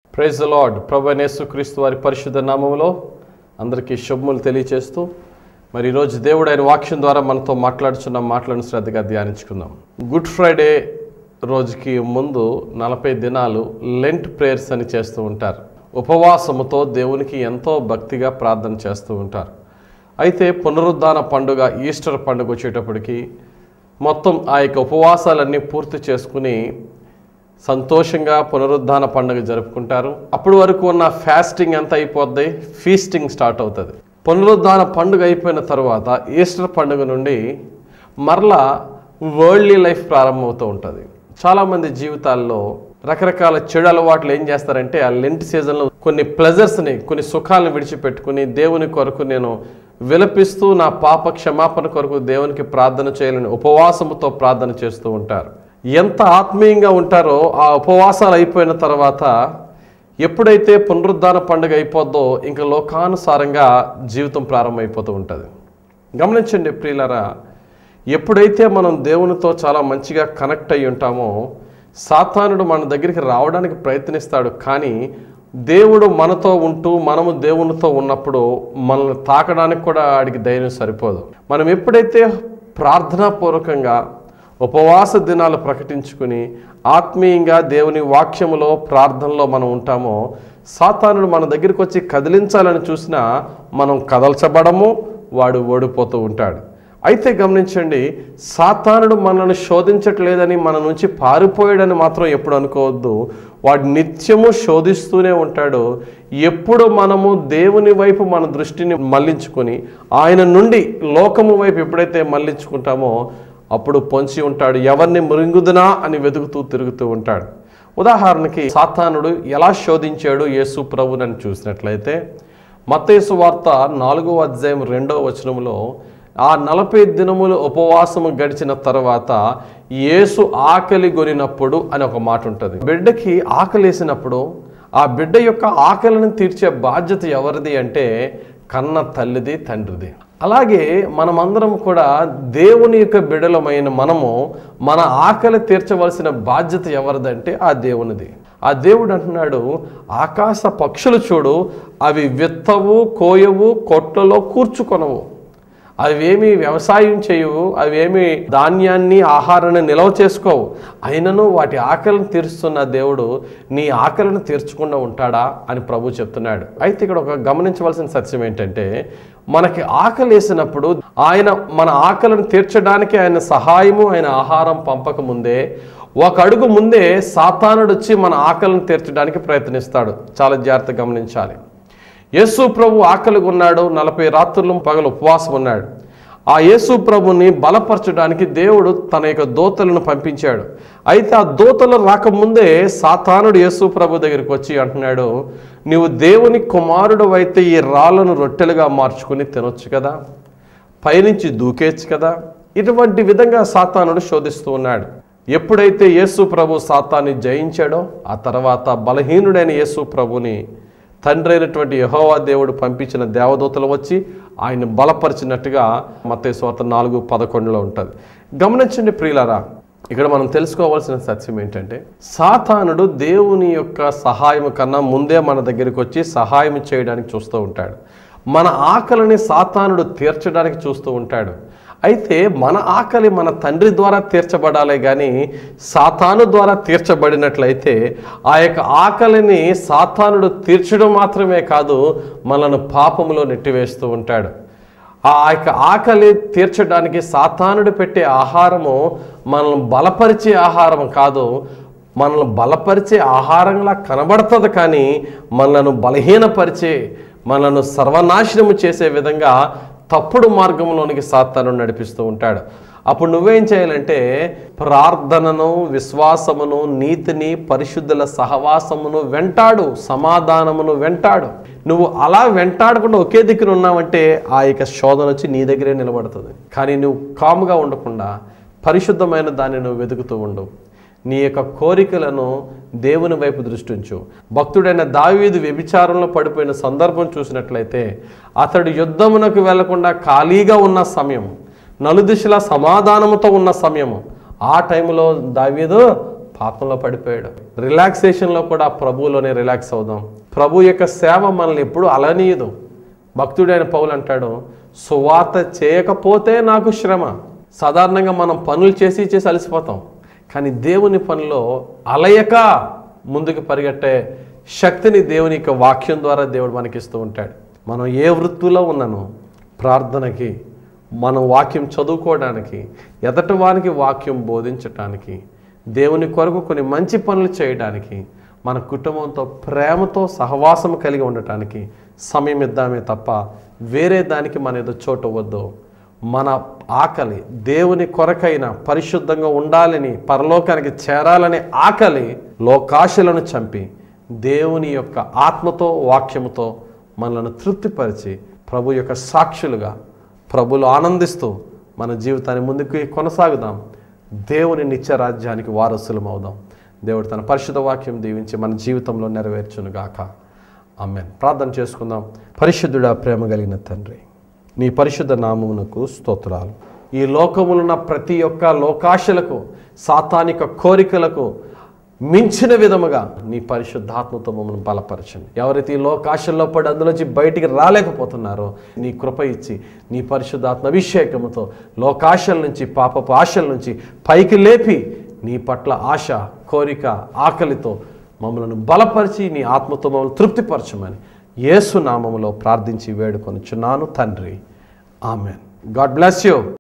praise lord ప్రభు యేసుక్రీస్తు వారి పరిశుద్ధ నామములో అందరికీ శుభములు తెలియచేస్తూ మరి ఈరోజు దేవుడు ఆయన వాక్యం ద్వారా మనతో మాట్లాడుచున్న మాటలను శ్రద్ధగా ధ్యానించుకుందాం గుడ్ ఫ్రైడే రోజుకి ముందు నలభై దినాలు లెంట్ ప్రేయర్స్ అని చేస్తూ ఉంటారు ఉపవాసముతో దేవునికి ఎంతో భక్తిగా ప్రార్థన చేస్తూ ఉంటారు అయితే పునరుద్ధాన పండుగ ఈస్టర్ పండుగ వచ్చేటప్పటికి మొత్తం ఆ యొక్క ఉపవాసాలన్నీ పూర్తి చేసుకుని సంతోషంగా పునరుద్ధాన పండుగ జరుపుకుంటారు అప్పటి వరకు ఉన్న ఫాస్టింగ్ ఎంత అయిపోద్ది ఫీస్టింగ్ స్టార్ట్ అవుతుంది పునరుద్ధాన పండుగ అయిపోయిన తర్వాత ఈస్టర్ పండుగ నుండి మరలా వరల్డ్లీ లైఫ్ ప్రారంభమవుతూ ఉంటుంది చాలామంది జీవితాల్లో రకరకాల చెడు అలవాట్లు ఏం చేస్తారంటే ఆ లెంట్ సీజన్లో కొన్ని ప్లెజర్స్ని కొన్ని సుఖాలను విడిచిపెట్టుకుని దేవుని కొరకు నేను విలపిస్తూ నా పాప క్షమాపణ కొరకు దేవునికి ప్రార్థన చేయాలని ఉపవాసముతో ప్రార్థన చేస్తూ ఉంటారు ఎంత ఆత్మీయంగా ఉంటారో ఆ ఉపవాసాలు అయిపోయిన తర్వాత ఎప్పుడైతే పునరుద్ధాన పండుగ అయిపోద్దో ఇంకా లోకానుసారంగా జీవితం ప్రారంభమైపోతూ ఉంటుంది గమనించండి ప్రియులరా ఎప్పుడైతే మనం దేవునితో చాలా మంచిగా కనెక్ట్ అయి ఉంటామో సాతానుడు మన దగ్గరికి రావడానికి ప్రయత్నిస్తాడు కానీ దేవుడు మనతో ఉంటూ మనము దేవునితో ఉన్నప్పుడు మనల్ని తాకడానికి కూడా ఆడికి ధైర్యం సరిపోదు మనం ఎప్పుడైతే ప్రార్థనాపూర్వకంగా ఉపవాస దినాలు ప్రకటించుకుని ఆత్మీయంగా దేవుని వాక్యములో ప్రార్థనలో మనం ఉంటామో సాతానుడు మన దగ్గరికి వచ్చి కదిలించాలని చూసినా మనం కదల్చబడము వాడు ఓడిపోతూ ఉంటాడు అయితే గమనించండి సాతానుడు మనల్ని శోధించట్లేదని మన నుంచి పారిపోయాడని మాత్రం ఎప్పుడు అనుకోవద్దు వాడు నిత్యము శోధిస్తూనే ఉంటాడు ఎప్పుడు మనము దేవుని వైపు మన దృష్టిని మళ్లించుకొని ఆయన నుండి లోకము వైపు ఎప్పుడైతే మళ్లించుకుంటామో అప్పుడు పొంచి ఉంటాడు ఎవరిని మృంగుదునా అని వెతుకుతూ తిరుగుతూ ఉంటాడు ఉదాహరణకి సాతానుడు ఎలా శోధించాడు యేసు ప్రభునని చూసినట్లయితే మత్తేసు వార్త నాలుగో అధ్యాయం రెండో వచనంలో ఆ నలభై దినములు ఉపవాసము గడిచిన తర్వాత యేసు ఆకలి కొనినప్పుడు అని ఒక మాట ఉంటుంది బిడ్డకి ఆకలేసినప్పుడు ఆ బిడ్డ యొక్క ఆకలిని తీర్చే బాధ్యత ఎవరిది అంటే కన్న తల్లిది తండ్రిది అలాగే మనమందరం కూడా దేవుని యొక్క బిడలమైన మనము మన ఆకలి తీర్చవలసిన బాధ్యత ఎవరిదంటే ఆ దేవునిది ఆ దేవుడు అంటున్నాడు ఆకాశ పక్షులు చూడు అవి విత్తవు కోయవు కొట్లలో కూర్చుకొనవు అవేమి వ్యవసాయం చేయవు అవేమి ధాన్యాన్ని ఆహారాన్ని నిల్వ చేసుకోవు అయినను వాటి ఆకలిని తీరుస్తున్న దేవుడు నీ ఆకలిని తీర్చకుండా ఉంటాడా అని ప్రభు చెప్తున్నాడు అయితే ఇక్కడ ఒక గమనించవలసిన సత్యం ఏంటంటే మనకి ఆకలి వేసినప్పుడు ఆయన మన ఆకలిని తీర్చడానికి ఆయన సహాయము ఆయన ఆహారం పంపక ముందే ఒక అడుగు ముందే సాతానుడు వచ్చి మన ఆకలిని తీర్చడానికి ప్రయత్నిస్తాడు చాలా జాగ్రత్త గమనించాలి యేసు ప్రభు ఆకలిగా ఉన్నాడు నలభై రాత్రులు పగలు ఉపవాసం ఉన్నాడు ఆ యేసు ప్రభుని బలపరచడానికి దేవుడు తన యొక్క దోతలను పంపించాడు అయితే ఆ దోతలు రాకముందే సాతానుడు యేసు ప్రభు దగ్గరికి వచ్చి అంటున్నాడు నీవు దేవుని కుమారుడు అయితే ఈ రాళ్ళను రొట్టెలుగా మార్చుకుని తినొచ్చు కదా పైనుంచి దూకేచ్చు కదా ఇటువంటి విధంగా సాతానుడు శోధిస్తూ ఉన్నాడు ఎప్పుడైతే యేసు ప్రభు సాతాన్ని జయించాడో ఆ తర్వాత బలహీనుడైన యేసు ప్రభుని తండ్రి అయినటువంటి యహోవా దేవుడు పంపించిన దేవదూతలు వచ్చి ఆయన బలపరిచినట్టుగా మత్తేశ్వార్త నాలుగు పదకొండులో ఉంటుంది గమనించండి ప్రియులారా ఇక్కడ మనం తెలుసుకోవాల్సిన సత్యం ఏంటంటే సాతానుడు దేవుని యొక్క సహాయం కన్నా ముందే మన దగ్గరికి వచ్చి సహాయం చేయడానికి చూస్తూ ఉంటాడు మన ఆకలిని సాతానుడు తీర్చడానికి చూస్తూ ఉంటాడు అయితే మన ఆకలి మన తండ్రి ద్వారా తీర్చబడాలి కానీ సాతాను ద్వారా తీర్చబడినట్లయితే ఆ యొక్క ఆకలిని సాతానుడు తీర్చడం మాత్రమే కాదు మనను పాపములో నెట్టివేస్తూ ఉంటాడు ఆ యొక్క ఆకలి తీర్చడానికి సాతానుడు పెట్టే ఆహారము మనల్ని బలపరిచే ఆహారం కాదు మనల్ని బలపరిచే ఆహారంలా కనబడుతుంది కానీ మనలను బలహీనపరిచే మనను సర్వనాశనము చేసే విధంగా తప్పుడు మార్గంలోనికి సాతాను నడిపిస్తూ ఉంటాడు అప్పుడు నువ్వేం చేయాలంటే ప్రార్థనను విశ్వాసమును నీతిని పరిశుద్ధుల సహవాసమును వెంటాడు సమాధానమును వెంటాడు నువ్వు అలా వెంటాడకుండా ఒకే దిక్కున ఉన్నావంటే ఆ యొక్క శోధన వచ్చి నీ దగ్గరే నిలబడుతుంది కానీ నువ్వు కాముగా ఉండకుండా పరిశుద్ధమైన దాన్ని నువ్వు వెతుకుతూ ఉండవు నీ యొక్క కోరికలను దేవుని వైపు దృష్టించు భక్తుడైన దావీదు వ్యభిచారంలో పడిపోయిన సందర్భం చూసినట్లయితే అతడు యుద్ధమునకు వెళ్లకుండా ఖాళీగా ఉన్న సమయం నలుదిశల సమాధానముతో ఉన్న సమయము ఆ టైంలో దావీదు పాపంలో పడిపోయాడు రిలాక్సేషన్లో కూడా ప్రభువులోనే రిలాక్స్ అవుదాం ప్రభు యొక్క సేవ మనల్ని ఎప్పుడు అలనీయదు భక్తుడైన పౌలు అంటాడు సువార్త చేయకపోతే నాకు శ్రమ సాధారణంగా మనం పనులు చేసి చేసి అలసిపోతాం కానీ దేవుని పనిలో అలయక ముందుకు పరిగెట్టే శక్తిని దేవుని యొక్క వాక్యం ద్వారా దేవుడు మనకిస్తూ ఉంటాడు మనం ఏ వృత్తిలో ఉన్నానో ప్రార్థనకి మనం వాక్యం చదువుకోవడానికి ఎదటి వారికి వాక్యం బోధించటానికి దేవుని కొరకు కొన్ని మంచి పనులు చేయడానికి మన కుటుంబంతో ప్రేమతో సహవాసం కలిగి ఉండటానికి సమయం ఇద్దామే తప్ప వేరే దానికి మన ఏదో చోటు వద్దు మన ఆకలి దేవుని కొరకైన పరిశుద్ధంగా ఉండాలని పరలోకానికి చేరాలనే ఆకలి లోకాశలను చంపి దేవుని యొక్క ఆత్మతో వాక్యముతో మనలను తృప్తిపరిచి ప్రభు యొక్క సాక్షులుగా ప్రభులు ఆనందిస్తూ మన జీవితాన్ని ముందుకు కొనసాగుదాం దేవుని నిత్య రాజ్యానికి వారసులం అవుదాం దేవుడు తన పరిశుద్ధ వాక్యం దీవించి మన జీవితంలో నెరవేర్చునుగాక ఆమెన్ ప్రార్థన చేసుకుందాం పరిశుద్ధుడా ప్రేమ కలిగిన తండ్రి నీ పరిశుద్ధ నామమునకు స్తోత్రాలు ఈ లోకములున్న ప్రతి ఒక్క లోకాశలకు సాతానిక కోరికలకు మించిన విధముగా నీ పరిశుద్ధాత్మతో మమ్మల్ని బలపరచండి ఎవరైతే ఈ లోకాశల్లో పడి అందులోంచి బయటికి రాలేకపోతున్నారో నీ కృప ఇచ్చి నీ పరిశుద్ధాత్మ అభిషేకముతో లోకాశల నుంచి పాపపు ఆశల నుంచి పైకి లేపి నీ పట్ల ఆశ కోరిక ఆకలితో మమ్మల్ని బలపరిచి నీ ఆత్మతో మమ్మల్ని తృప్తిపరచమని యేసు నామములో ప్రార్థించి వేడుకొనుచున్నాను తండ్రి ఆమెన్ గాడ్ బ్లెస్ యూ